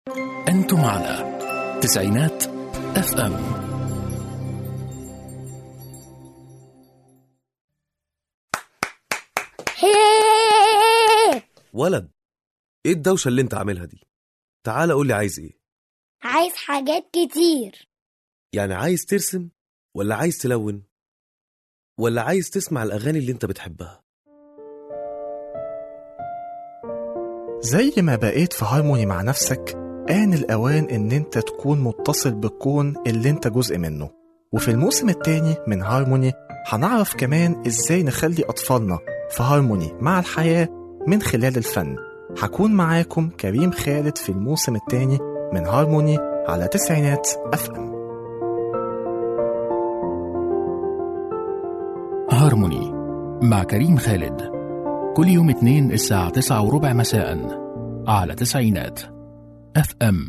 أنتم على تسعينات اف ام هيه ولد ايه الدوشة اللي انت عاملها دي تعال قول لي عايز ايه عايز حاجات كتير يعني عايز ترسم ولا عايز تلون ولا عايز تسمع الأغاني اللي انت بتحبها زي ما بقيت في هارموني مع نفسك آن الأوان إن أنت تكون متصل بالكون اللي أنت جزء منه وفي الموسم التاني من هارموني هنعرف كمان إزاي نخلي أطفالنا في هارموني مع الحياة من خلال الفن هكون معاكم كريم خالد في الموسم التاني من هارموني على تسعينات أف أم هارموني مع كريم خالد كل يوم اثنين الساعة تسعة وربع مساء على تسعينات اف ام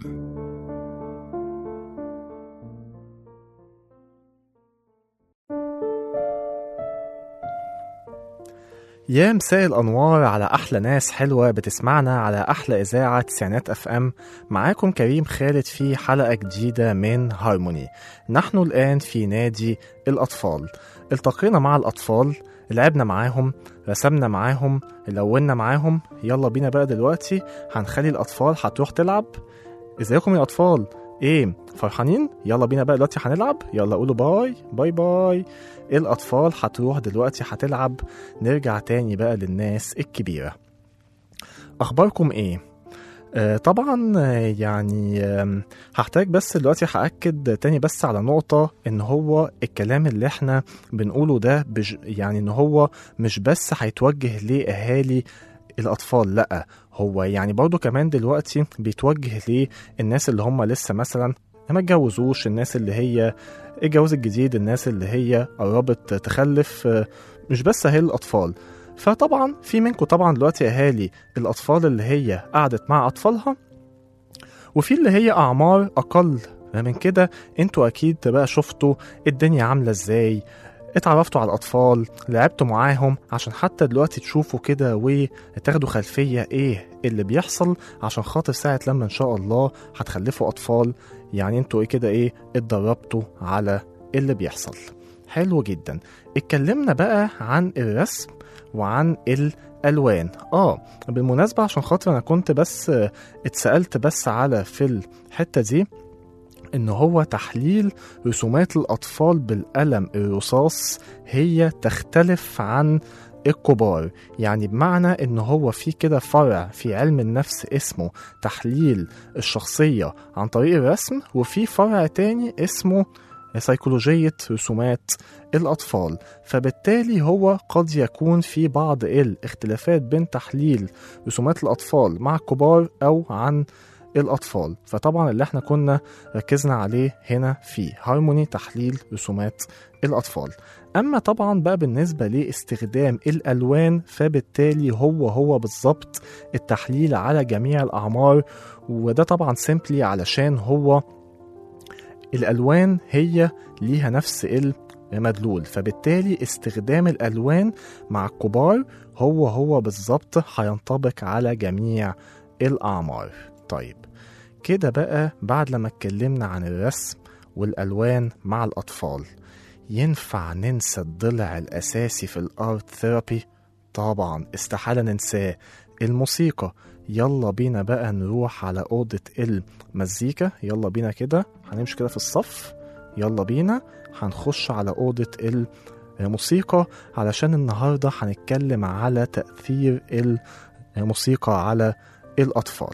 يا مساء الأنوار على أحلى ناس حلوة بتسمعنا على أحلى إذاعة تسعينات أف أم معاكم كريم خالد في حلقة جديدة من هارموني نحن الآن في نادي الأطفال التقينا مع الأطفال لعبنا معاهم رسمنا معاهم لونا معاهم يلا بينا بقى دلوقتي هنخلي الأطفال هتروح تلعب ازيكم يا أطفال ايه فرحانين يلا بينا بقى دلوقتي هنلعب يلا قولوا باي باي باي الأطفال هتروح دلوقتي هتلعب نرجع تاني بقى للناس الكبيرة أخباركم إيه؟ آه طبعا آه، يعني آم، هحتاج بس دلوقتي هأكد تاني بس على نقطة إن هو الكلام اللي إحنا بنقوله ده بج يعني إن هو مش بس هيتوجه لأهالي الأطفال لأ هو يعني برضه كمان دلوقتي بيتوجه للناس اللي هم لسه مثلا ما اتجوزوش الناس اللي هي الجواز الجديد الناس اللي هي قربت تخلف آه، مش بس اهالي الاطفال فطبعا في منكم طبعا دلوقتي اهالي الاطفال اللي هي قعدت مع اطفالها وفي اللي هي اعمار اقل من كده انتوا اكيد بقى شفتوا الدنيا عامله ازاي اتعرفتوا على الاطفال لعبتوا معاهم عشان حتى دلوقتي تشوفوا كده وتاخدوا خلفيه ايه اللي بيحصل عشان خاطر ساعه لما ان شاء الله هتخلفوا اطفال يعني انتوا ايه كده ايه اتدربتوا على اللي بيحصل حلو جدا اتكلمنا بقى عن الرسم وعن الالوان اه بالمناسبه عشان خاطر انا كنت بس آه، اتسالت بس على في الحته دي ان هو تحليل رسومات الاطفال بالقلم الرصاص هي تختلف عن الكبار يعني بمعنى ان هو في كده فرع في علم النفس اسمه تحليل الشخصية عن طريق الرسم وفي فرع تاني اسمه سيكولوجية رسومات الأطفال فبالتالي هو قد يكون في بعض الاختلافات بين تحليل رسومات الأطفال مع الكبار أو عن الأطفال فطبعا اللي احنا كنا ركزنا عليه هنا في هارموني تحليل رسومات الأطفال أما طبعا بقى بالنسبة لاستخدام الألوان فبالتالي هو هو بالظبط التحليل على جميع الأعمار وده طبعا سيمبلي علشان هو الألوان هي ليها نفس المدلول فبالتالي استخدام الألوان مع الكبار هو هو بالظبط هينطبق على جميع الأعمار طيب كده بقى بعد لما اتكلمنا عن الرسم والألوان مع الأطفال ينفع ننسى الضلع الأساسي في الآرت ثيرابي؟ طبعا استحالة ننساه الموسيقى يلا بينا بقى نروح على أوضة المزيكا يلا بينا كده هنمشي كده في الصف يلا بينا هنخش على أوضة الموسيقى علشان النهاردة هنتكلم على تأثير الموسيقى على الأطفال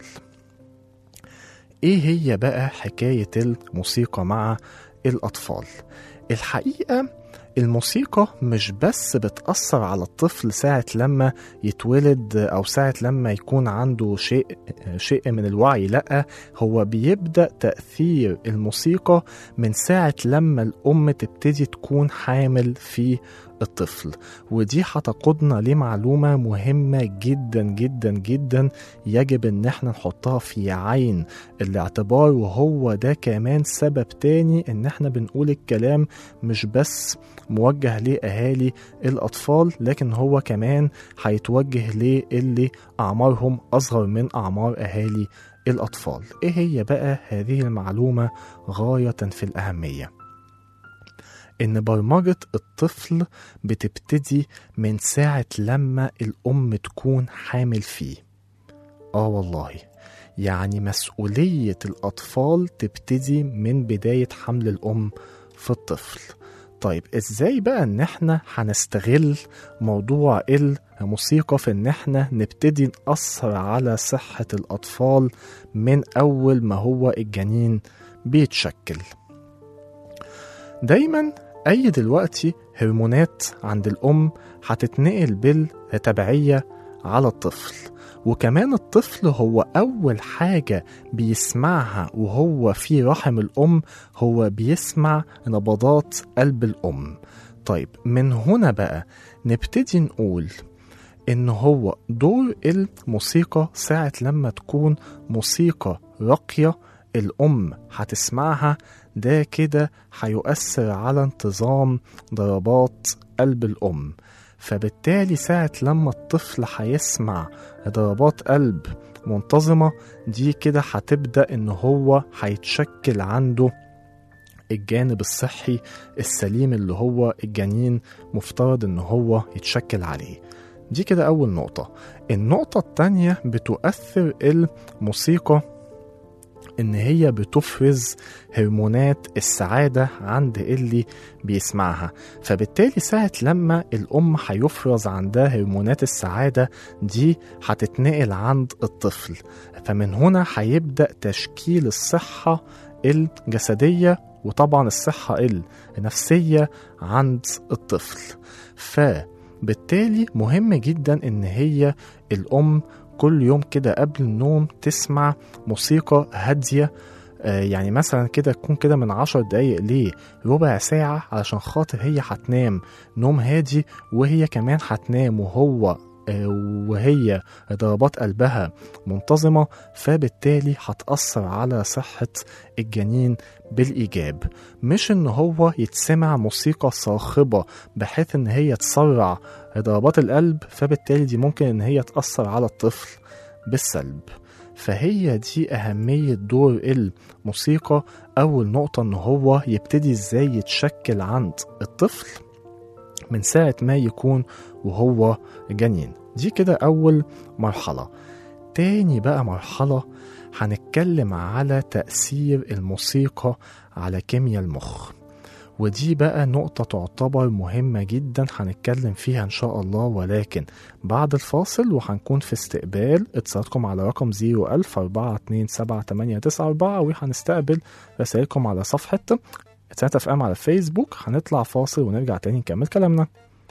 إيه هي بقى حكاية الموسيقى مع الأطفال؟ الحقيقة الموسيقى مش بس بتأثر على الطفل ساعة لما يتولد أو ساعة لما يكون عنده شيء شيء من الوعي لأ هو بيبدأ تأثير الموسيقى من ساعة لما الأم تبتدي تكون حامل في الطفل ودي هتقودنا لمعلومة مهمة جدا جدا جدا يجب ان احنا نحطها في عين الاعتبار وهو ده كمان سبب تاني ان احنا بنقول الكلام مش بس موجه لأهالي الأطفال لكن هو كمان هيتوجه للي أعمارهم أصغر من أعمار أهالي الأطفال إيه هي بقى هذه المعلومة غاية في الأهمية إن برمجة الطفل بتبتدي من ساعة لما الأم تكون حامل فيه آه والله يعني مسؤولية الأطفال تبتدي من بداية حمل الأم في الطفل طيب ازاي بقى ان احنا هنستغل موضوع الموسيقى في ان احنا نبتدي نأثر على صحة الأطفال من أول ما هو الجنين بيتشكل دايما أي دلوقتي هرمونات عند الأم هتتنقل بالتبعية على الطفل وكمان الطفل هو أول حاجة بيسمعها وهو في رحم الأم هو بيسمع نبضات قلب الأم طيب من هنا بقى نبتدي نقول إن هو دور الموسيقى ساعة لما تكون موسيقى راقية الأم هتسمعها ده كده هيؤثر على انتظام ضربات قلب الأم فبالتالي ساعة لما الطفل هيسمع ضربات قلب منتظمة دي كده هتبدأ إن هو هيتشكل عنده الجانب الصحي السليم اللي هو الجنين مفترض إن هو يتشكل عليه دي كده أول نقطة النقطة التانية بتؤثر الموسيقى إن هي بتفرز هرمونات السعادة عند اللي بيسمعها فبالتالي ساعة لما الأم هيفرز عندها هرمونات السعادة دي هتتنقل عند الطفل فمن هنا هيبدأ تشكيل الصحة الجسدية وطبعا الصحة النفسية عند الطفل فبالتالي مهم جدا إن هي الأم كل يوم كده قبل النوم تسمع موسيقى هادية آه، يعني مثلا كده تكون كده من عشر دقايق لربع ساعة علشان خاطر هي هتنام نوم هادي وهي كمان هتنام وهو آه، وهي ضربات قلبها منتظمة فبالتالي هتأثر على صحة الجنين بالإيجاب مش إن هو يتسمع موسيقى صاخبة بحيث إن هي تسرع ضربات القلب فبالتالي دي ممكن إن هي تأثر على الطفل بالسلب فهي دي أهمية دور الموسيقى أول نقطة إن هو يبتدي إزاي يتشكل عند الطفل من ساعة ما يكون وهو جنين دي كده أول مرحلة تاني بقى مرحلة هنتكلم على تأثير الموسيقى على كيمياء المخ ودي بقى نقطة تعتبر مهمة جدا هنتكلم فيها إن شاء الله ولكن بعد الفاصل وهنكون في استقبال اتصالاتكم على رقم 010427894 وهنستقبل رسائلكم على صفحة سنة اف ام على الفيسبوك هنطلع فاصل ونرجع تاني نكمل كلامنا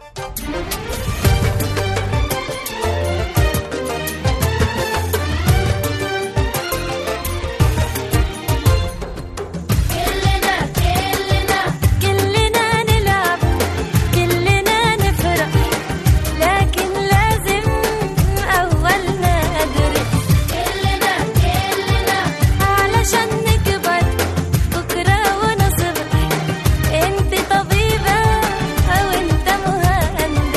كلنا كلنا كلنا نلعب كلنا نفرح لكن لازم أولنا ندرس كلنا كلنا علشان نكبر بكرة ونصبح انت طبيبة أو انت مهندس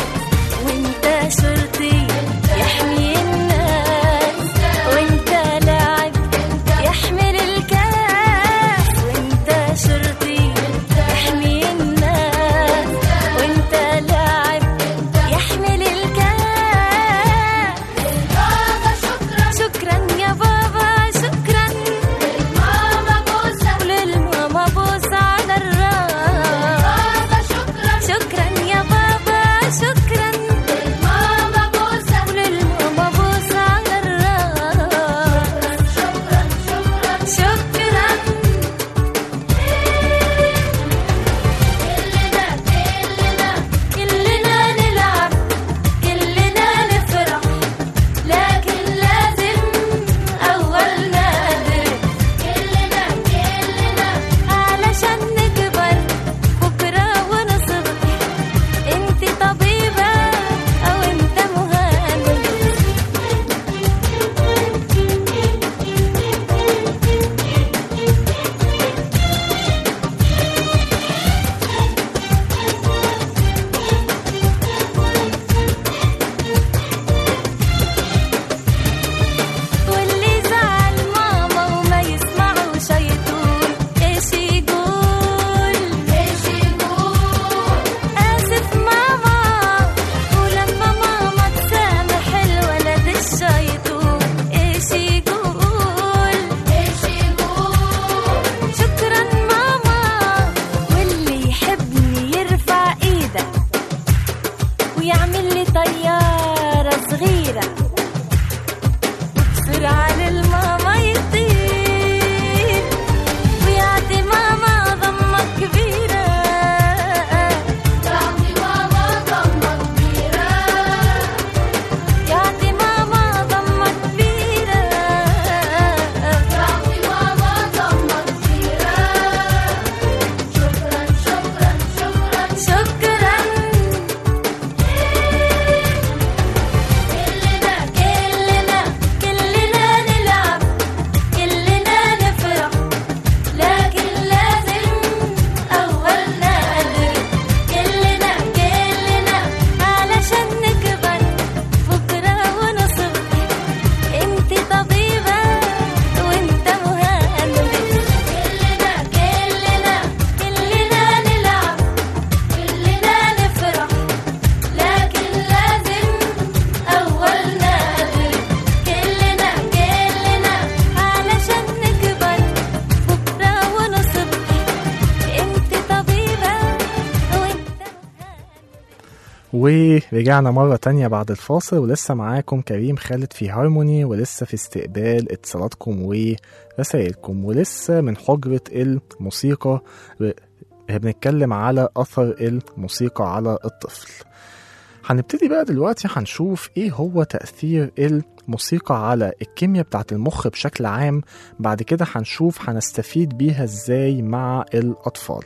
ورجعنا مرة تانية بعد الفاصل ولسه معاكم كريم خالد في هارموني ولسه في استقبال اتصالاتكم ورسائلكم ولسه من حجرة الموسيقى ب- بنتكلم على أثر الموسيقى على الطفل هنبتدي بقى دلوقتي هنشوف ايه هو تأثير الموسيقى على الكيمياء بتاعت المخ بشكل عام بعد كده هنشوف هنستفيد بيها ازاي مع الأطفال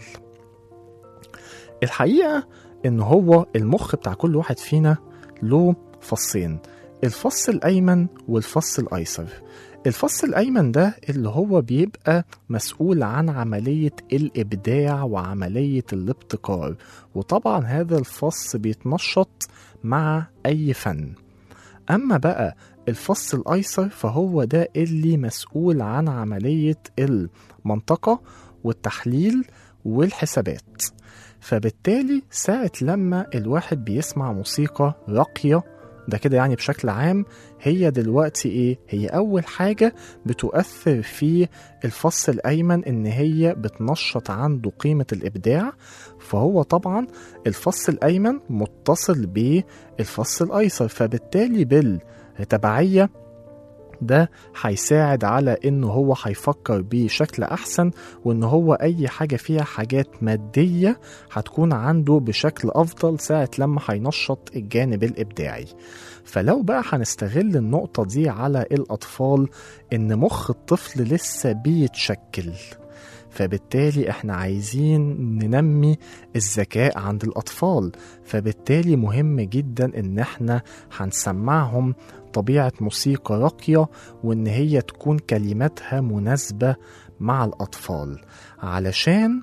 الحقيقة ان هو المخ بتاع كل واحد فينا له فصين الفص الأيمن والفص الأيسر الفص الأيمن ده اللي هو بيبقى مسؤول عن عملية الإبداع وعملية الابتكار وطبعا هذا الفص بيتنشط مع أي فن أما بقى الفص الأيسر فهو ده اللي مسؤول عن عملية المنطقة والتحليل والحسابات فبالتالي ساعة لما الواحد بيسمع موسيقى راقية ده كده يعني بشكل عام هي دلوقتي ايه هي اول حاجة بتؤثر في الفص الايمن ان هي بتنشط عنده قيمة الابداع فهو طبعا الفص الايمن متصل بالفص الايسر فبالتالي بالتبعية ده هيساعد على انه هو هيفكر بشكل احسن وان هو اي حاجه فيها حاجات ماديه هتكون عنده بشكل افضل ساعه لما هينشط الجانب الابداعي فلو بقى هنستغل النقطه دي على الاطفال ان مخ الطفل لسه بيتشكل فبالتالي احنا عايزين ننمي الذكاء عند الاطفال فبالتالي مهم جدا ان احنا هنسمعهم طبيعه موسيقى راقيه وان هي تكون كلماتها مناسبه مع الاطفال علشان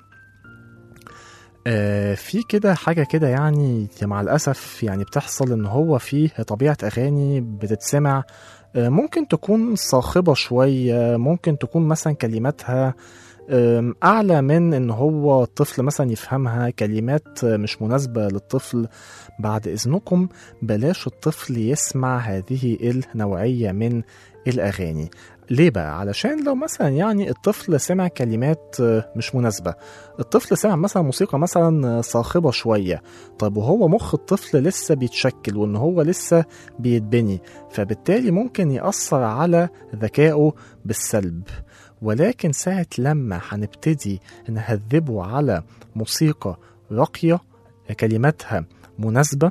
آه، في كده حاجة كده يعني مع الأسف يعني بتحصل إن هو فيه طبيعة أغاني بتتسمع آه، ممكن تكون صاخبة شوية ممكن تكون مثلا كلماتها آم، أعلى من إن هو الطفل مثلا يفهمها كلمات آه، مش مناسبة للطفل بعد إذنكم بلاش الطفل يسمع هذه النوعية من الأغاني ليه بقى؟ علشان لو مثلا يعني الطفل سمع كلمات آه، مش مناسبة الطفل سمع مثلا موسيقى مثلا صاخبة شوية طب وهو مخ الطفل لسه بيتشكل وان هو لسه بيتبني فبالتالي ممكن يأثر على ذكائه بالسلب ولكن ساعة لما هنبتدي نهذبه على موسيقى راقية كلماتها مناسبة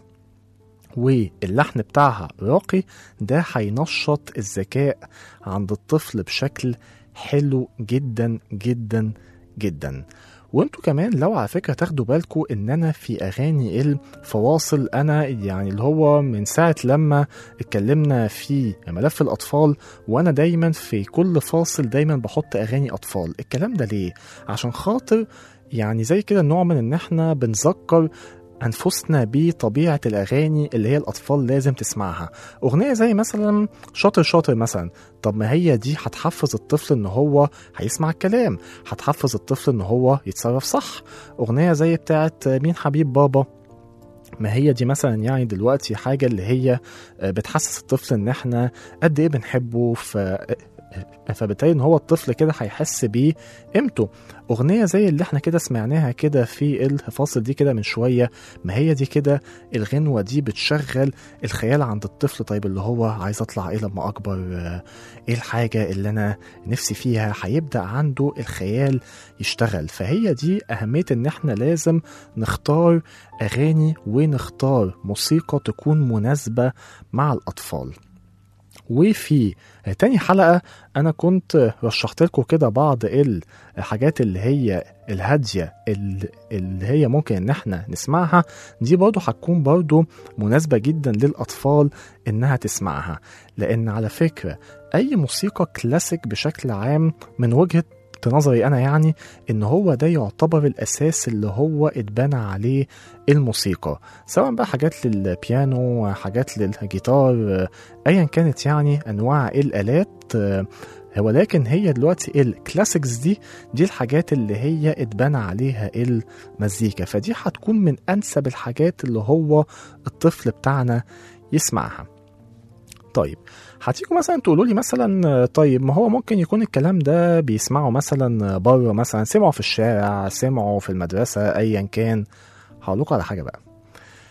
واللحن بتاعها راقي ده هينشط الذكاء عند الطفل بشكل حلو جدا جدا جدا وانتوا كمان لو على فكره تاخدوا بالكم ان انا في اغاني الفواصل انا يعني اللي هو من ساعه لما اتكلمنا في ملف الاطفال وانا دايما في كل فاصل دايما بحط اغاني اطفال الكلام ده ليه عشان خاطر يعني زي كده نوع من ان احنا بنذكر أنفسنا بطبيعة الأغاني اللي هي الأطفال لازم تسمعها أغنية زي مثلا شاطر شاطر مثلا طب ما هي دي هتحفز الطفل إن هو هيسمع الكلام هتحفز الطفل إن هو يتصرف صح أغنية زي بتاعت مين حبيب بابا ما هي دي مثلا يعني دلوقتي حاجة اللي هي بتحسس الطفل إن إحنا قد إيه بنحبه ف فبالتالي ان هو الطفل كده هيحس بقيمته اغنيه زي اللي احنا كده سمعناها كده في الفاصل دي كده من شويه ما هي دي كده الغنوه دي بتشغل الخيال عند الطفل طيب اللي هو عايز اطلع ايه لما اكبر آه، ايه الحاجه اللي انا نفسي فيها هيبدا عنده الخيال يشتغل فهي دي اهميه ان احنا لازم نختار اغاني ونختار موسيقى تكون مناسبه مع الاطفال وفي تاني حلقة أنا كنت رشحت لكم كده بعض الحاجات اللي هي الهادية ال- اللي هي ممكن إن احنا نسمعها دي برضو هتكون برضو مناسبة جدا للأطفال إنها تسمعها لأن على فكرة أي موسيقى كلاسيك بشكل عام من وجهة نظري أنا يعني إن هو ده يعتبر الأساس اللي هو اتبنى عليه الموسيقى سواء بقى حاجات للبيانو حاجات للجيتار ايا كانت يعني انواع الالات آه، ولكن هي دلوقتي الكلاسيكس دي دي الحاجات اللي هي اتبنى عليها المزيكا فدي هتكون من انسب الحاجات اللي هو الطفل بتاعنا يسمعها طيب هتيجوا مثلا تقولوا لي مثلا آه، طيب ما هو ممكن يكون الكلام ده بيسمعوا مثلا بره مثلا سمعوا في الشارع سمعوا في المدرسه ايا كان هقول لكم على حاجه بقى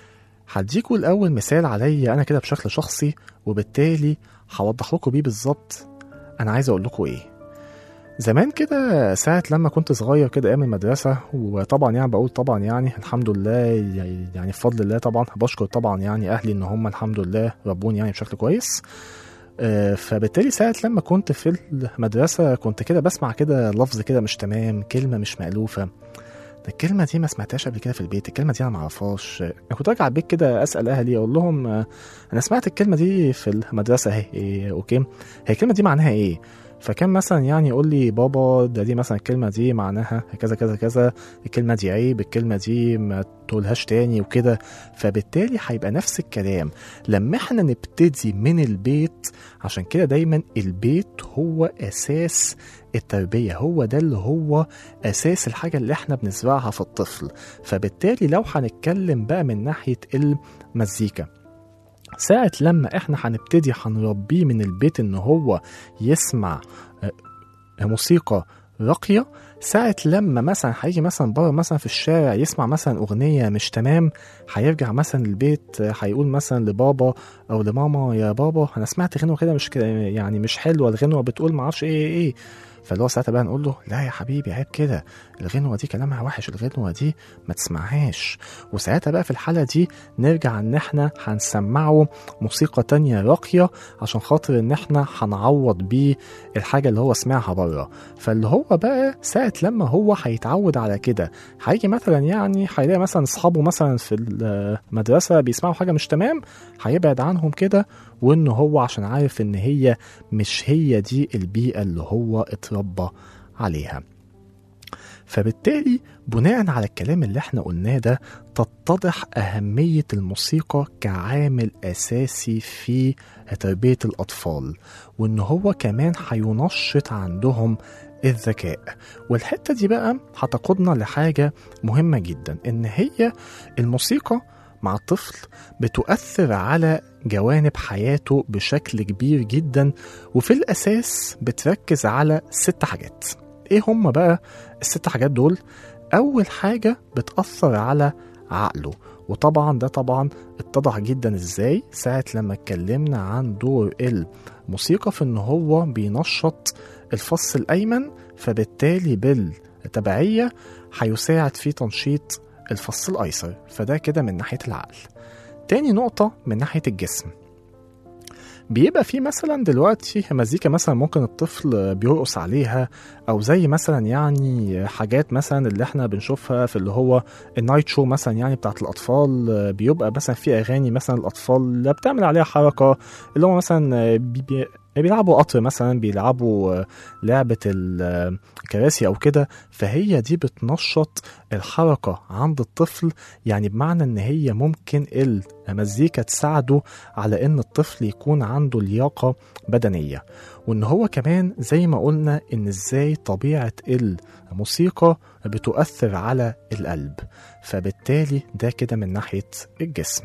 هديكوا الأول مثال عليا أنا كده بشكل شخصي وبالتالي هوضح لكم بيه بالظبط أنا عايز أقول لكم إيه زمان كده ساعة لما كنت صغير كده أيام المدرسة وطبعا يعني بقول طبعا يعني الحمد لله يعني بفضل الله طبعا بشكر طبعا يعني أهلي إن هم الحمد لله ربوني يعني بشكل كويس آه، فبالتالي ساعة لما كنت في المدرسة كنت كده بسمع كده لفظ كده مش تمام كلمة مش مألوفة ده الكلمة دي ما سمعتهاش قبل كده في البيت الكلمة دي أنا معرفهاش أنا كنت راجع البيت كده أسأل أهلي أقول لهم آه، أنا سمعت الكلمة دي في المدرسة أهي إيه أوكي هي الكلمة دي معناها إيه فكان مثلا يعني يقول لي بابا ده دي مثلا الكلمة دي معناها كذا كذا كذا الكلمة دي عيب الكلمة دي ما تقولهاش تاني وكده فبالتالي هيبقى نفس الكلام لما احنا نبتدي من البيت عشان كده دايما البيت هو أساس التربية هو ده اللي هو أساس الحاجة اللي احنا بنزرعها في الطفل فبالتالي لو هنتكلم بقى من ناحية المزيكا ساعة لما احنا هنبتدي هنربيه من البيت ان هو يسمع آه، موسيقى راقية ساعة لما مثلا هيجي مثلا بره مثلا في الشارع يسمع مثلا أغنية مش تمام هيرجع مثلا البيت آه، هيقول مثلا لبابا أو لماما يا بابا أنا سمعت غنوة كده مش كده يعني مش حلوة الغنوة بتقول معرفش إيه إيه إيه فاللي هو ساعتها بقى نقول له لا يا حبيبي عيب كده الغنوة دي كلامها وحش الغنوة دي ما تسمعهاش وساعتها بقى في الحالة دي نرجع ان احنا هنسمعه موسيقى تانية راقية عشان خاطر ان احنا هنعوض بيه الحاجة اللي هو سمعها بره فاللي هو بقى ساعة لما هو هيتعود على كده هيجي مثلا يعني هيلاقي مثلا اصحابه مثلا في المدرسة بيسمعوا حاجة مش تمام هيبعد عنهم كده وان هو عشان عارف ان هي مش هي دي البيئة اللي هو اتربى عليها فبالتالي بناء على الكلام اللي احنا قلناه ده تتضح أهمية الموسيقى كعامل أساسي في تربية الأطفال وإن هو كمان هينشط عندهم الذكاء والحتة دي بقى هتقودنا لحاجة مهمة جدا إن هي الموسيقى مع الطفل بتؤثر على جوانب حياته بشكل كبير جدا وفي الأساس بتركز على ست حاجات ايه هم بقى الست حاجات دول اول حاجه بتاثر على عقله وطبعا ده طبعا اتضح جدا ازاي ساعه لما اتكلمنا عن دور الموسيقى في ان هو بينشط الفص الايمن فبالتالي بالتبعيه هيساعد في تنشيط الفص الايسر فده كده من ناحيه العقل تاني نقطه من ناحيه الجسم بيبقى في مثلا دلوقتي مزيكا مثلا ممكن الطفل بيرقص عليها او زي مثلا يعني حاجات مثلا اللي احنا بنشوفها في اللي هو النايت شو مثلا يعني بتاعت الاطفال بيبقى مثلا في اغاني مثلا الاطفال بتعمل عليها حركه اللي هو مثلا بي بي بيلعبوا قطر مثلا بيلعبوا لعبة الكراسي أو كده فهي دي بتنشط الحركة عند الطفل يعني بمعنى إن هي ممكن المزيكا تساعده على إن الطفل يكون عنده لياقة بدنية وإن هو كمان زي ما قلنا إن إزاي طبيعة الموسيقى بتؤثر على القلب فبالتالي ده كده من ناحية الجسم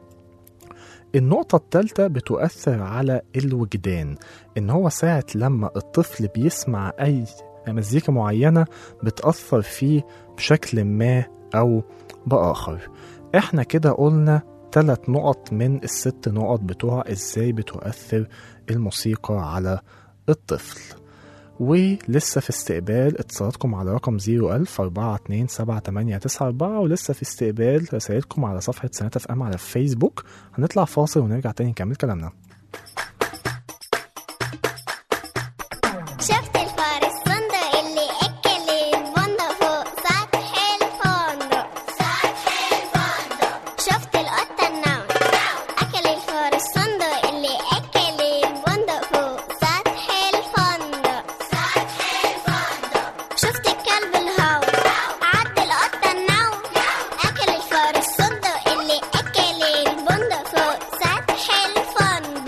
النقطة التالتة بتؤثر على الوجدان إن هو ساعة لما الطفل بيسمع أي مزيكا معينة بتأثر فيه بشكل ما أو بآخر إحنا كده قلنا ثلاث نقط من الست نقط بتوع إزاي بتؤثر الموسيقى على الطفل ولسه في استقبال اتصالاتكم على رقم 01000 427 ولسه في استقبال رسائلكم على صفحة سنة اف ام على الفيسبوك هنطلع فاصل ونرجع تاني نكمل كلامنا شفت الفار الصندوق اللي اكل البندق فوق سطح الفندق سطح الفندق شفت القطة النوم اكل الفار الصندوق اللي اكل البندق فوق سطح الفندق سطح الفندق شفت الكلب الهو عد القطة النوم اكل الفار الصندوق اللي اكل البندق فوق سطح الفندق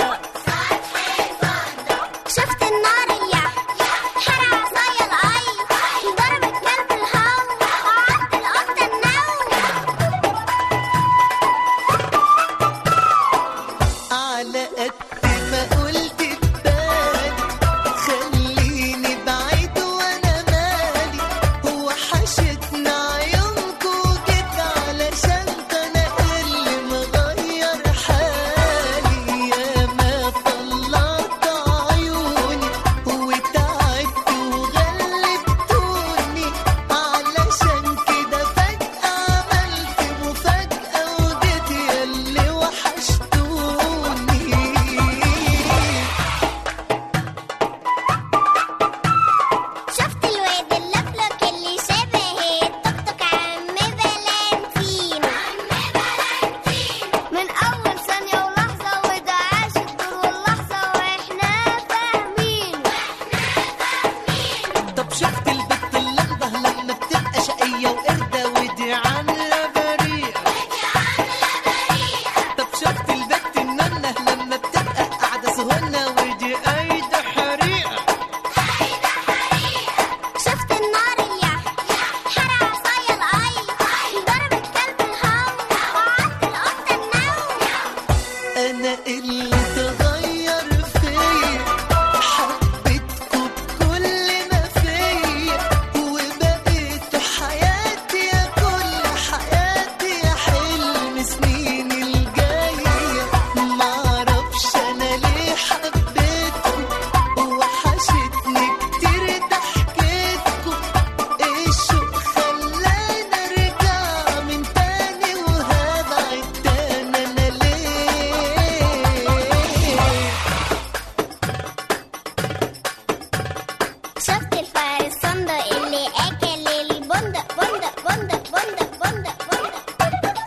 الصندوق اللي اكل البندق بندق بندق بندق بندق بندق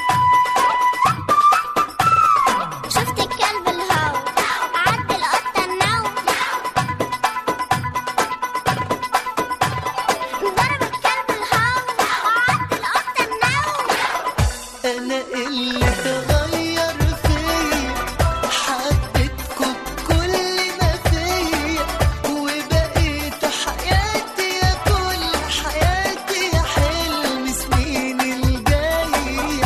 شفت الكلب الهاو عد القطة النوم ضرب الكلب الهاو عد القطة النوم انا اللي تغير فيا حبيتكم بكل ما فيا وبقيت حياتي يا كل حياتي يا حلم سنين الجايه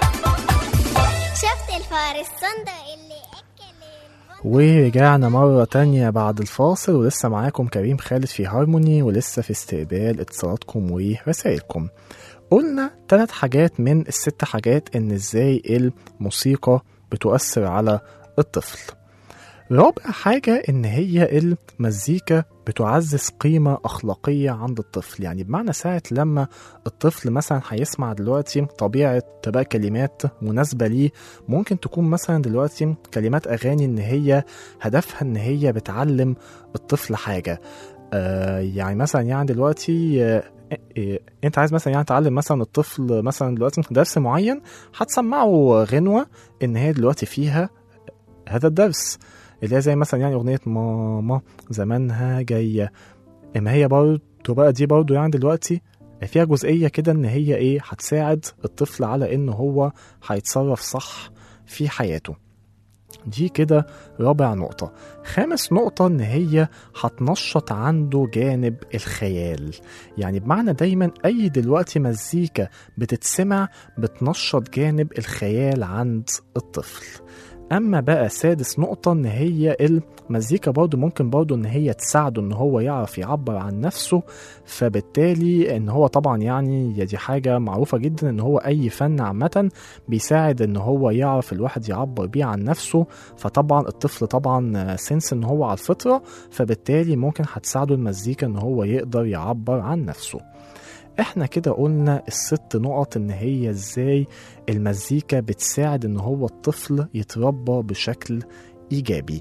شفت الفار الصندوق اللي اكل البندق ورجعنا مرة تانية بعد الفاصل ولسه معاكم كريم خالد في هارموني ولسه في استقبال اتصالاتكم ورسائلكم قلنا ثلاث حاجات من الست حاجات ان ازاي الموسيقى بتؤثر على الطفل رابع حاجة إن هي المزيكا بتعزز قيمة أخلاقية عند الطفل يعني بمعنى ساعة لما الطفل مثلا هيسمع دلوقتي طبيعة بقى كلمات مناسبة ليه ممكن تكون مثلا دلوقتي كلمات أغاني إن هي هدفها إن هي بتعلم الطفل حاجة آه يعني مثلا يعني دلوقتي آه إيه، انت عايز مثلا يعني تعلم مثلا الطفل مثلا دلوقتي درس معين هتسمعه غنوة ان هي دلوقتي فيها هذا الدرس اللي هي زي مثلا يعني اغنية ماما زمانها جاية اما هي برضه بقى دي برضه يعني دلوقتي فيها جزئية كده ان هي ايه هتساعد الطفل على ان هو هيتصرف صح في حياته دي كده رابع نقطة خامس نقطة إن هي هتنشط عنده جانب الخيال يعني بمعنى دايما أي دلوقتي مزيكا بتتسمع بتنشط جانب الخيال عند الطفل أما بقى سادس نقطة إن هي المزيكا برضو ممكن برضو إن هي تساعده إن هو يعرف يعبر عن نفسه فبالتالي إن هو طبعا يعني دي حاجة معروفة جدا إن هو أي فن عامة بيساعد إن هو يعرف الواحد يعبر بيه عن نفسه فطبعا الطفل طبعا سنس إن هو على الفطرة فبالتالي ممكن هتساعده المزيكا إن هو يقدر يعبر عن نفسه احنا كده قلنا الست نقط ان هي ازاي المزيكا بتساعد ان هو الطفل يتربى بشكل ايجابي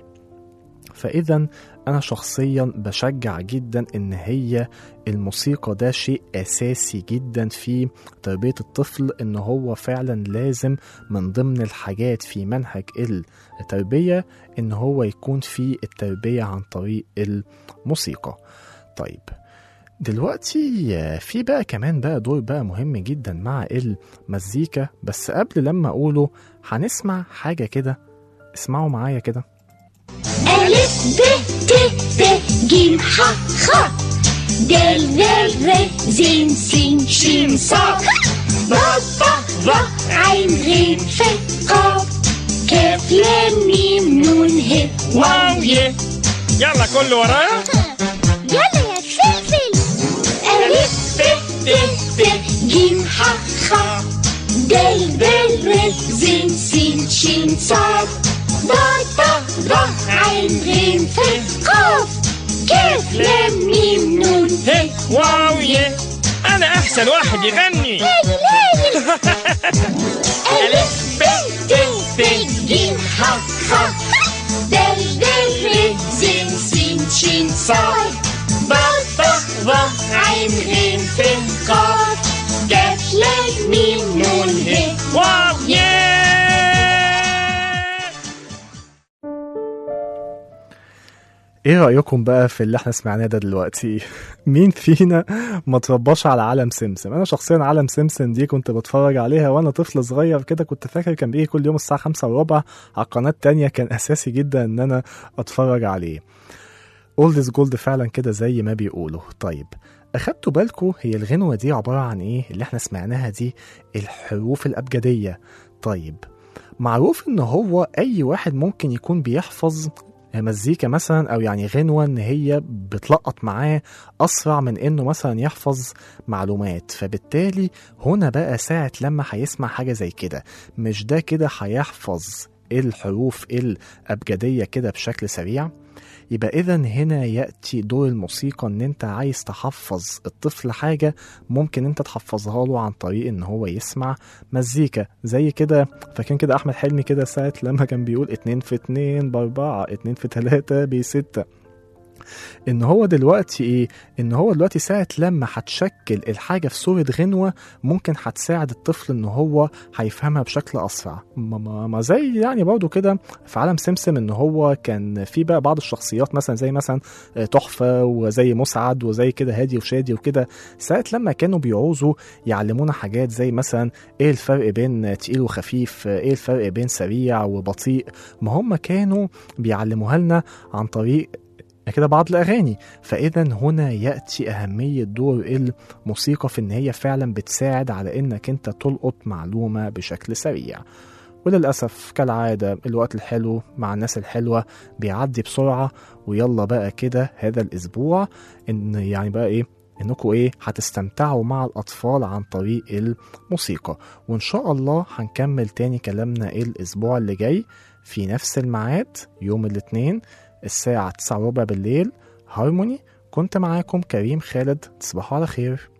فاذا انا شخصيا بشجع جدا ان هي الموسيقى ده شيء اساسي جدا في تربيه الطفل ان هو فعلا لازم من ضمن الحاجات في منهج التربيه ان هو يكون في التربيه عن طريق الموسيقى طيب دلوقتي في بقى كمان بقى دور بقى مهم جدا مع المزيكا بس قبل لما اقوله هنسمع حاجة كده اسمعوا معايا كده ألف ب ت ت ج ح خ دال ذال ر زين سين شين صاد ضاد ط ظ عين غين ف قاف كاف لام ميم نون ه واو ي يلا كله ورايا يلا يا فلفل ألف ب ت ت ج ح خ دال ذال ر زين سين شين صاد ضاد ط ظ عين غين ف قاف كاف لام ميم نون هي واو يه انا احسن واحد يغني ألف ب ت ت ج ح خ دال دال ر زين سين شين صاد ضاد ط ظ عين غين ف قاف كاف لام ميم نون ه واو يه ايه رأيكم بقى في اللي احنا سمعناه ده دلوقتي مين فينا ما ترباش على عالم سمسم انا شخصيا عالم سمسم دي كنت بتفرج عليها وانا طفل صغير كده كنت فاكر كان بيجي كل يوم الساعة خمسة وربع على القناة التانية كان اساسي جدا ان انا اتفرج عليه اولدز جولد فعلا كده زي ما بيقولوا طيب اخدتوا بالكم هي الغنوة دي عبارة عن ايه اللي احنا سمعناها دي الحروف الابجدية طيب معروف ان هو اي واحد ممكن يكون بيحفظ مزيكا مثلا او يعني غنوة ان هي بتلقط معاه اسرع من انه مثلا يحفظ معلومات فبالتالي هنا بقى ساعة لما هيسمع حاجة زي كده مش ده كده هيحفظ الحروف الابجدية كده بشكل سريع يبقى اذا هنا ياتي دور الموسيقى ان انت عايز تحفظ الطفل حاجه ممكن انت تحفظها له عن طريق ان هو يسمع مزيكا زي كده فاكرين كده احمد حلمي كده ساعه لما كان بيقول اتنين في اتنين باربعه اتنين في تلاته بستة ان هو دلوقتي ايه ان هو دلوقتي ساعه لما هتشكل الحاجه في صوره غنوه ممكن هتساعد الطفل ان هو هيفهمها بشكل اسرع ما, ما, ما زي يعني برضه كده في عالم سمسم ان هو كان في بقى بعض الشخصيات مثلا زي مثلا آه، تحفه وزي مسعد وزي كده هادي وشادي وكده ساعه لما كانوا بيعوزوا يعلمونا حاجات زي مثلا ايه الفرق بين تقيل وخفيف ايه الفرق بين سريع وبطيء ما هم كانوا بيعلموها لنا عن طريق كده بعض الأغاني فإذا هنا يأتي أهمية دور الموسيقى في إن هي فعلا بتساعد على إنك أنت تلقط معلومة بشكل سريع وللأسف كالعادة الوقت الحلو مع الناس الحلوة بيعدي بسرعة ويلا بقى كده هذا الأسبوع إن يعني بقى إيه إنكم إيه هتستمتعوا مع الأطفال عن طريق الموسيقى وإن شاء الله هنكمل تاني كلامنا إيه الأسبوع اللي جاي في نفس الميعاد يوم الاثنين الساعة 9 وربع بالليل هارموني كنت معاكم كريم خالد تصبحوا على خير